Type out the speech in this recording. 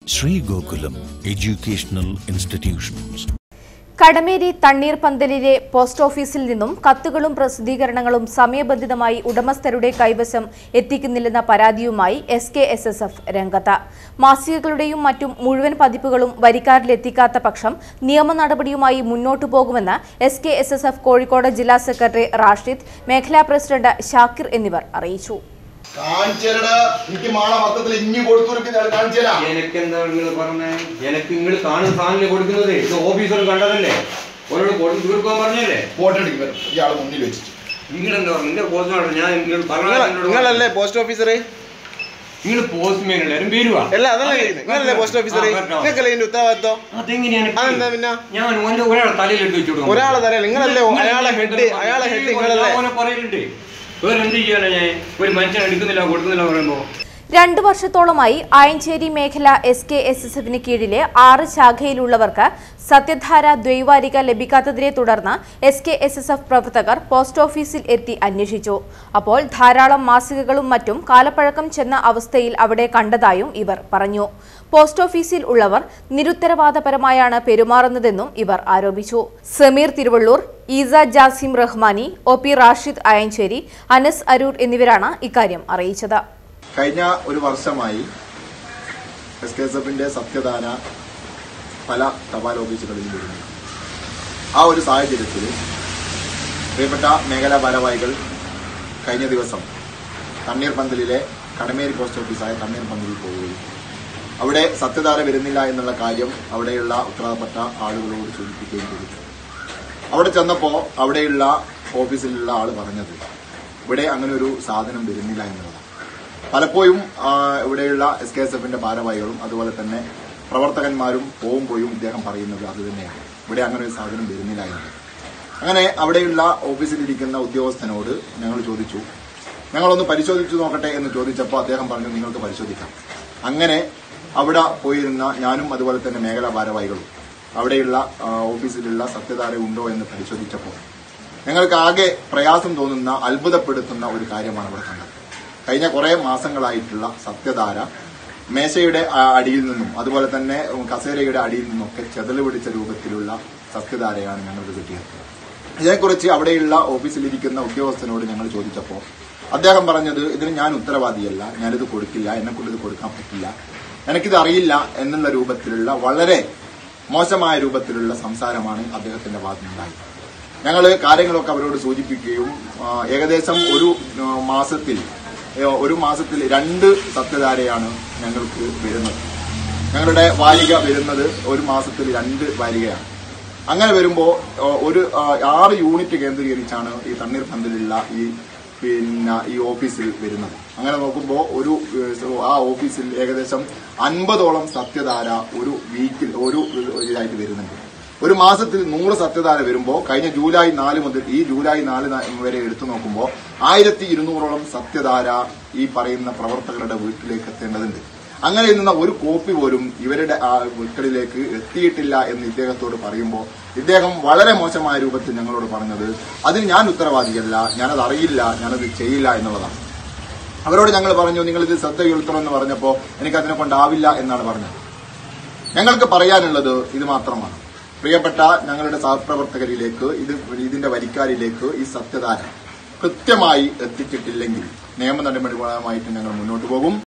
Sri Gokulam Educational Institutions. Kadameri തണ്ണീർപന്തലിലെ post ഓഫീസിൽ നിന്നും കത്തുകളും പ്രസിദ്ധീകരണങ്ങളും സമയബന്ധിതമായി ഉടമസ്ഥരുടെ കൈവശം എത്തിക്കുന്നില്ലെന്ന പരാതിയുമായി S K S S F രംഗത്ത് മാസികകളുടെയും മറ്റും മുഴുവൻ പതിപ്പുകളും വരിക്കാരിലെത്തിക്കാത്ത പക്ഷം നിയമ നടപടിയുമായി മുന്നോട്ടു പോകുമെന്ന് S K S S F Kozhikode ജില്ലാ സെക്രട്ടറി റാഷിദ് മേഖലാ പ്രസിഡന്റ് ഷാക്കിർ എന്നിവർ അറിയിച്ചു കാണിച്ചേരടാ എനിക്ക് മാള മൊത്തത്തിൽ ഇഞ്ഞു കൊടുത്തു കാണിച്ചേരാ എനിക്ക് എന്താ നിങ്ങൾ പറഞ്ഞേ എനിക്ക് നിങ്ങൾ കാണുന്ന സാധനം കൊടുക്കുന്നത് ഇത് ഓഫീസർ കണ്ടതല്ലേ ഓരോട് കൊടുത്ത് തീർക്കാൻ പറഞ്ഞല്ലേ ഫോട്ടോ എടുക്കും ഇയാള് മുന്നിൽ വെച്ചിട്ട് നിങ്ങൾ എന്താ പറഞ്ഞു നിന്റെ പോസ്റ്റ് മാഡം ഞാൻ നിങ്ങൾ നിങ്ങള- നിങ്ങളല്ലേ പോസ്റ്റ് ഓഫീസർ നിങ്ങൾ പോസ്റ്റ് മാൻ എല്ലാവരും പേരുവാ അല്ല അതല്ല ചോദിക്കുന്നത്. നിങ്ങളല്ലേ പോസ്റ്റ് ഓഫീസർ നിങ്ങൾക്കല്ലേ ഇതിന്റെ ഉത്തരവാദിത്വം അതെങ്ങനെയാണ് അതെന്താ പിന്നെ? ഞാൻ ഓന്റെ ഒരാളെ തലയിൽ എടുത്ത് വെച്ചു കൊടുക്കും ഒരാളെ തലയിൽ നിങ്ങളല്ലേ അയാളെ ഹെഡ് അയാളെ ഹെഡ് നിങ്ങളല്ലേ ഓനെ പറയലുണ്ട് വേറെ എന്ത് ചെയ്യാനാ ഞാൻ ഒരു മനുഷ്യനെ എടുക്കുന്നില്ല കൊടുക്കുന്നില്ല പറയുമ്പോ രണ്ടു വർഷത്തോളമായി ആയഞ്ചേരി മേഖല എസ് കെ എസ് എസ് എഫിന് കീഴിലെ ആറ് ശാഖയിലുള്ളവർക്ക് സത്യധാര ദ്വൈവാരിക ലഭിക്കാത്തതിനെ തുടർന്ന് S K S S F പ്രവർത്തകർ പോസ്റ്റ് ഓഫീസിൽ എത്തി അന്വേഷിച്ചു അപ്പോൾ ധാരാളം മാസികകളും മറ്റും കാലപ്പഴക്കം ചെന്ന അവസ്ഥയിൽ അവിടെ കണ്ടതായും ഇവർ പറഞ്ഞു പോസ്റ്റ് ഓഫീസിൽ ഉള്ളവർ നിരുത്തരവാദപരമായാണ് പെരുമാറുന്നതെന്നും ഇവർ ആരോപിച്ചു സമീർ തിരുവള്ളൂർ ഈസ ജാസിം റഹ്മാനി ഒ പി റാഷിദ് അയഞ്ചേരി അനസ് അരൂർ എന്നിവരാണ് ഇക്കാര്യം അറിയിച്ചത് കഴിഞ്ഞ ഒരു വർഷമായി എസ് കെ എസ് എഫിന്റെ സത്യദാന പല തപാൽ ഓഫീസുകളിൽ വരുന്നു ആ ഒരു സാഹചര്യത്തിൽ പ്രിയപ്പെട്ട മേഖലാ ഭാരവാഹികൾ കഴിഞ്ഞ ദിവസം തണ്ണീർപന്തലിലെ കടമേരി പോസ്റ്റ് ഓഫീസായ തണ്ണീർപന്തലിൽ പോവുകയും അവിടെ സത്യധാര വരുന്നില്ല എന്നുള്ള കാര്യം അവിടെയുള്ള ഉത്തരവാദപ്പെട്ട ആളുകളോട് സൂചിപ്പിക്കുകയും ചെയ്തു അവിടെ ചെന്നപ്പോൾ അവിടെയുള്ള ഓഫീസിലുള്ള ആൾ പറഞ്ഞത് ഇവിടെ അങ്ങനെ ഒരു സാധനം വരുന്നില്ല എന്നുള്ളതാണ് പലപ്പോഴും ആ, ഇവിടെയുള്ള എസ് കെ എസ് എഫിന്റെ ഭാരവാഹികളും അതുപോലെ തന്നെ പ്രവർത്തകന്മാരും പോകുമ്പോഴും ഇദ്ദേഹം പറയുന്നത് അത് തന്നെയാണ് ഇവിടെ അങ്ങനെ ഒരു സാധനം വരുന്നില്ല എന്ന് അങ്ങനെ അവിടെയുള്ള ഓഫീസിലിരിക്കുന്ന ഉദ്യോഗസ്ഥനോട് ഞങ്ങൾ ചോദിച്ചു ഞങ്ങളൊന്ന് പരിശോധിച്ചു നോക്കട്ടെ എന്ന് ചോദിച്ചപ്പോൾ അദ്ദേഹം പറഞ്ഞു നിങ്ങൾക്ക് പരിശോധിക്കാം അങ്ങനെ അവിടെ പോയിരുന്ന ഞാനും അതുപോലെ തന്നെ മേഖലാ ഭാരവാഹികളും അവിടെയുള്ള ആ, ഓഫീസിലുള്ള സത്യധാര ഉണ്ടോ എന്ന് പരിശോധിച്ചപ്പോൾ ഞങ്ങൾക്ക് ആകെ പ്രയാസം തോന്നുന്ന അത്ഭുതപ്പെടുത്തുന്ന ഒരു കാര്യമാണ് അവിടെ കണ്ടത് കഴിഞ്ഞ കുറെ മാസങ്ങളായിട്ടുള്ള സത്യധാര മേശയുടെ ആ, അടിയിൽ നിന്നും അതുപോലെ തന്നെ ഉം, കസേരയുടെ അടിയിൽ നിന്നൊക്കെ ചെതല് പിടിച്ച രൂപത്തിലുള്ള സത്യധാരയാണ് ഞങ്ങൾക്ക് കിട്ടിയത് ഇതിനെക്കുറിച്ച് അവിടെയുള്ള ഓഫീസിലിരിക്കുന്ന ഉദ്യോഗസ്ഥനോട് ഞങ്ങൾ ചോദിച്ചപ്പോൾ അദ്ദേഹം പറഞ്ഞത് ഇതിന് ഞാൻ ഉത്തരവാദിയല്ല ഞാനിത് കൊടുക്കില്ല എന്നെ കൊണ്ട് ഇത് കൊടുക്കാൻ പറ്റില്ല എനിക്കിത് അറിയില്ല എന്നുള്ള രൂപത്തിലുള്ള വളരെ മോശമായ രൂപത്തിലുള്ള സംസാരമാണ് അദ്ദേഹത്തിന്റെ ഭാഗത്തുനിന്നുണ്ടായത് ഞങ്ങൾ കാര്യങ്ങളൊക്കെ അവരോട് സൂചിപ്പിക്കുകയും ആ, ഏകദേശം ഒരു ആ, മാസത്തിൽ ഏ, ഒരു മാസത്തിൽ രണ്ട് സത്യധാരയാണ് ഞങ്ങൾക്ക് വരുന്നത് ഞങ്ങളുടെ വാരിക വരുന്നത് ഒരു മാസത്തിൽ രണ്ട് വാരികയാണ് അങ്ങനെ വരുമ്പോൾ ഒരു ആ, ആറ് യൂണിറ്റ് കേന്ദ്രീകരിച്ചാണ് ഈ തണ്ണീർപന്തലിലുള്ള ഈ പിന്നെ ഈ ഓഫീസിൽ വരുന്നത് അങ്ങനെ നോക്കുമ്പോൾ ഒരു ഏഹ്, ആ ഓഫീസിൽ ഏകദേശം അൻപതോളം സത്യധാര ഒരു വീക്കിൽ ഒരു ഇതായിട്ട് വരുന്നുണ്ട് ഒരു മാസത്തിൽ നൂറ് സത്യധാര വരുമ്പോൾ കഴിഞ്ഞ ജൂലൈ നാല് മുതൽ ഈ ജൂലൈ നാല് ന- വരെ എടുത്തു നോക്കുമ്പോൾ ആയിരത്തി ഇരുന്നൂറോളം സത്യധാര ഈ പറയുന്ന പ്രവർത്തകരുടെ വീട്ടിലേക്ക് എത്തേണ്ടതുണ്ട് അങ്ങനെ എന്നുന്ന ഒരു കോപ്പി പോലും ഇവരുടെ ആ വീടുകളിലേക്ക് എത്തിയിട്ടില്ല എന്ന് ഇദ്ദേഹത്തോട് പറയുമ്പോൾ ഇദ്ദേഹം വളരെ മോശമായ രൂപത്തിൽ ഞങ്ങളോട് പറഞ്ഞത് അതിന് ഞാൻ ഉത്തരവാദിയല്ല ഞാനത് അറിയില്ല ഞാനത് ചെയ്യില്ല എന്നുള്ളതാണ് അവരോട് ഞങ്ങൾ പറഞ്ഞു നിങ്ങൾ ഇത് ശ്രദ്ധ ഉയർത്തണം എന്ന് പറഞ്ഞപ്പോൾ എനിക്ക് അതിനെ കൊണ്ടാവില്ല എന്നാണ് പറഞ്ഞത് ഞങ്ങൾക്ക് പറയാനുള്ളത് ഇത് മാത്രമാണ് പ്രിയപ്പെട്ട ഞങ്ങളുടെ സഹപ്രവർത്തകരിലേക്ക് ഇത് ഇതിന്റെ വരിക്കാരിലേക്ക് ഈ സത്യധാര കൃത്യമായി എത്തിച്ചിട്ടില്ലെങ്കിൽ നിയമ നടപടികളുമായിട്ട് ഞങ്ങൾ മുന്നോട്ട് പോകും